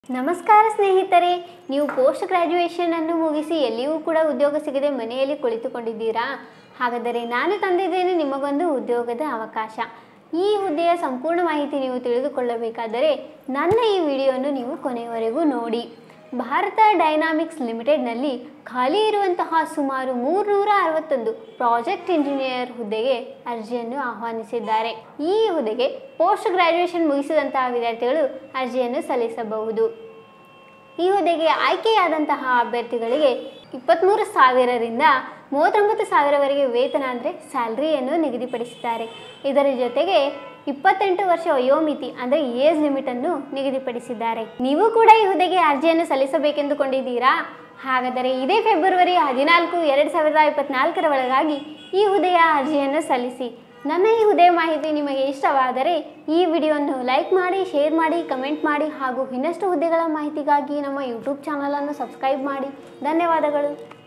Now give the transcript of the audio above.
ನಮಸ್ಕಾರ ಸ್ನೇಹಿತರೆ ನೀವು ಪೋಸ್ಟ್ ಗ್ರ್ಯಾಜುಯೇಷನ್ ಅನ್ನು ಮುಗಿಸಿ ಎಲ್ಲಿಯೂ ಕೂಡ ಉದ್ಯೋಗ ಸಿಗದೆ ಮನೆಯಲ್ಲಿ ಕುಳಿತುಕೊಂಡಿದ್ದೀರಾ ಹಾಗಾದರೆ ನಾನು ತಂದಿದ್ದೇನೆ ನಿಮಗೊಂದು ಉದ್ಯೋಗದ ಅವಕಾಶ ಈ ಹುದ್ದೆಯ ಸಂಪೂರ್ಣ ಮಾಹಿತಿ ನೀವು ತಿಳಿದುಕೊಳ್ಳಬೇಕಾದರೆ ನನ್ನ ಈ ವಿಡಿಯೋವನ್ನು ನೀವು ಕೊನೆಯವರೆಗೂ ನೋಡಿ ಭಾರತ ಡೈನಾಮಿಕ್ಸ್ ಲಿಮಿಟೆಡ್ನಲ್ಲಿ ಖಾಲಿ ಇರುವಂತಹ ಸುಮಾರು ಮೂರುನೂರ ಅರವತ್ತೊಂದು ಪ್ರಾಜೆಕ್ಟ್ ಇಂಜಿನಿಯರ್ ಹುದ್ದೆಗೆ ಅರ್ಜಿಯನ್ನು ಆಹ್ವಾನಿಸಿದ್ದಾರೆ ಈ ಹುದ್ದೆಗೆ ಪೋಸ್ಟ್ ಗ್ರ್ಯಾಜುಯೇಷನ್ ಮುಗಿಸಿದಂತಹ ವಿದ್ಯಾರ್ಥಿಗಳು ಅರ್ಜಿಯನ್ನು ಸಲ್ಲಿಸಬಹುದು ಈ ಹುದ್ದೆಗೆ ಆಯ್ಕೆಯಾದಂತಹ ಅಭ್ಯರ್ಥಿಗಳಿಗೆ ಇಪ್ಪತ್ತ್ಮೂರು ಸಾವಿರರಿಂದ ಮೂವತ್ತೊಂಬತ್ತು ಸಾವಿರವರೆಗೆ ವೇತನ ಅಂದರೆ ಸ್ಯಾಲ್ರಿಯನ್ನು ನಿಗದಿಪಡಿಸಿದ್ದಾರೆ ಇದರ ಜೊತೆಗೆ ಇಪ್ಪತ್ತೆಂಟು ವರ್ಷ ವಯೋಮಿತಿ ಅಂದರೆ ಏಜ್ ಲಿಮಿಟನ್ನು ನಿಗದಿಪಡಿಸಿದ್ದಾರೆ ನೀವು ಕೂಡ ಈ ಹುದ್ದೆಗೆ ಅರ್ಜಿಯನ್ನು ಸಲ್ಲಿಸಬೇಕೆಂದುಕೊಂಡಿದ್ದೀರಾ ಹಾಗಾದರೆ ಇದೇ ಫೆಬ್ರವರಿ ಹದಿನಾಲ್ಕು ಎರಡು ಸಾವಿರದ ಇಪ್ಪತ್ನಾಲ್ಕರ ಒಳಗಾಗಿ ಈ ಹುದ್ದೆಯ ಅರ್ಜಿಯನ್ನು ಸಲ್ಲಿಸಿ ನನ್ನ ಈ ಹುದ್ದೆ ಮಾಹಿತಿ ನಿಮಗೆ ಇಷ್ಟವಾದರೆ ಈ ವಿಡಿಯೋವನ್ನು ಲೈಕ್ ಮಾಡಿ ಶೇರ್ ಮಾಡಿ ಕಮೆಂಟ್ ಮಾಡಿ ಹಾಗೂ ಇನ್ನಷ್ಟು ಹುದ್ದೆಗಳ ಮಾಹಿತಿಗಾಗಿ ನಮ್ಮ ಯೂಟ್ಯೂಬ್ ಚಾನಲನ್ನು ಸಬ್ಸ್ಕ್ರೈಬ್ ಮಾಡಿ ಧನ್ಯವಾದಗಳು